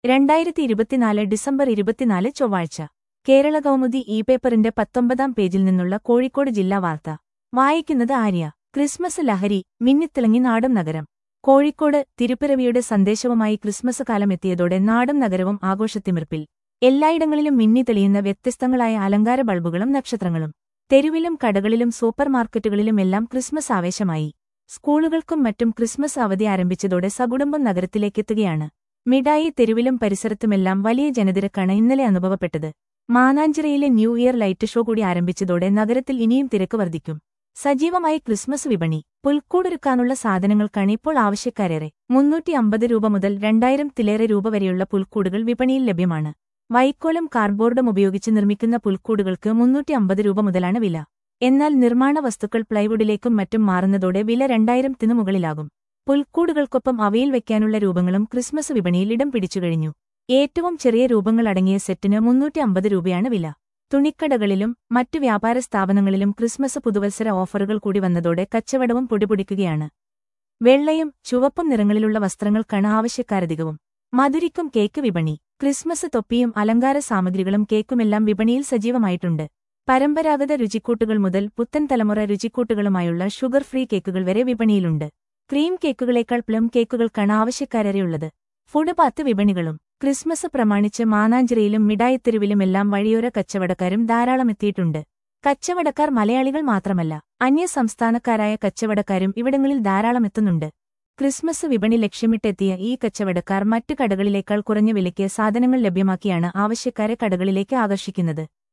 രണ്ടായിരത്തി ഇരുപത്തിനാല് ഡിസംബർ ഇരുപത്തിനാല് ചൊവ്വാഴ്ച കേരള കൗമുദി ഇ പേപ്പറിന്റെ പത്തൊമ്പതാം പേജിൽ നിന്നുള്ള കോഴിക്കോട് ജില്ലാ വാർത്ത വായിക്കുന്നത് ആര്യ ക്രിസ്മസ് ലഹരി മിന്നിത്തിളങ്ങി നാടും നഗരം കോഴിക്കോട് തിരുപ്പിറവിയുടെ സന്ദേശവുമായി ക്രിസ്മസ് കാലം എത്തിയതോടെ നാടും നഗരവും ആഘോഷത്തിമിർപ്പിൽ എല്ലായിടങ്ങളിലും മിന്നി തെളിയുന്ന വ്യത്യസ്തങ്ങളായ അലങ്കാര ബൾബുകളും നക്ഷത്രങ്ങളും തെരുവിലും കടകളിലും സൂപ്പർമാർക്കറ്റുകളിലുമെല്ലാം ക്രിസ്മസ് ആവേശമായി സ്കൂളുകൾക്കും മറ്റും ക്രിസ്മസ് അവധി ആരംഭിച്ചതോടെ സകുടുംബം നഗരത്തിലേക്കെത്തുകയാണ് മിഠായി തെരുവിലും പരിസരത്തുമെല്ലാം വലിയ ജനതിരക്കാണ് ഇന്നലെ അനുഭവപ്പെട്ടത് മാനാഞ്ചിറയിലെ ന്യൂ ഇയർ ലൈറ്റ് ഷോ കൂടി ആരംഭിച്ചതോടെ നഗരത്തിൽ ഇനിയും തിരക്ക് വർദ്ധിക്കും സജീവമായി ക്രിസ്മസ് വിപണി പുൽക്കൂടൊരുക്കാനുള്ള സാധനങ്ങൾക്കാണ് ഇപ്പോൾ ആവശ്യക്കാരേറെ മുന്നൂറ്റി അമ്പത് രൂപ മുതൽ രണ്ടായിരത്തിലേറെ രൂപ വരെയുള്ള പുൽക്കൂടുകൾ വിപണിയിൽ ലഭ്യമാണ് വൈക്കോലും കാർഡ്ബോർഡും ഉപയോഗിച്ച് നിർമ്മിക്കുന്ന പുൽക്കൂടുകൾക്ക് മുന്നൂറ്റി അമ്പത് രൂപ മുതലാണ് വില എന്നാൽ നിർമ്മാണ വസ്തുക്കൾ പ്ലൈവുഡിലേക്കും മറ്റും മാറുന്നതോടെ വില രണ്ടായിരത്തിനു മുകളിലാകും പുൽക്കൂടുകൾക്കൊപ്പം അവയിൽ വയ്ക്കാനുള്ള രൂപങ്ങളും ക്രിസ്മസ് വിപണിയിൽ ഇടം പിടിച്ചുകഴിഞ്ഞു ഏറ്റവും ചെറിയ രൂപങ്ങളടങ്ങിയ സെറ്റിന് മുന്നൂറ്റി അമ്പത് രൂപയാണ് വില തുണിക്കടകളിലും മറ്റു വ്യാപാര സ്ഥാപനങ്ങളിലും ക്രിസ്മസ് പുതുവത്സര ഓഫറുകൾ കൂടി വന്നതോടെ കച്ചവടവും പൊടിപൊടിക്കുകയാണ് വെള്ളയും ചുവപ്പും നിറങ്ങളിലുള്ള വസ്ത്രങ്ങൾക്കാണ് ആവശ്യക്കാരധികവും മധുരിക്കും കേക്ക് വിപണി ക്രിസ്മസ് തൊപ്പിയും അലങ്കാര സാമഗ്രികളും കേക്കുമെല്ലാം വിപണിയിൽ സജീവമായിട്ടുണ്ട് പരമ്പരാഗത രുചിക്കൂട്ടുകൾ മുതൽ പുത്തൻ തലമുറ രുചിക്കൂട്ടുകളുമായുള്ള ഷുഗർ ഫ്രീ കേക്കുകൾ വരെ വിപണിയിലുണ്ട് ക്രീം കേക്കുകളേക്കാൾ പ്ലം കേക്കുകൾക്കാണ് ആവശ്യക്കാരേറെയുള്ളത് ഫുഡ് പാത്ത് വിപണികളും ക്രിസ്മസ് പ്രമാണിച്ച് മാനാഞ്ചിറയിലും മിഠായിത്തെരുവിലുമെല്ലാം വഴിയോര കച്ചവടക്കാരും ധാരാളം എത്തിയിട്ടുണ്ട് കച്ചവടക്കാർ മലയാളികൾ മാത്രമല്ല അന്യസംസ്ഥാനക്കാരായ കച്ചവടക്കാരും ഇവിടങ്ങളിൽ ധാരാളം എത്തുന്നുണ്ട് ക്രിസ്മസ് വിപണി ലക്ഷ്യമിട്ടെത്തിയ ഈ കച്ചവടക്കാർ മറ്റു കടകളിലേക്കാൾ കുറഞ്ഞ വിലയ്ക്ക് സാധനങ്ങൾ ലഭ്യമാക്കിയാണ് ആവശ്യക്കാരെ കടകളിലേക്ക് ആകർഷിക്കുന്നത്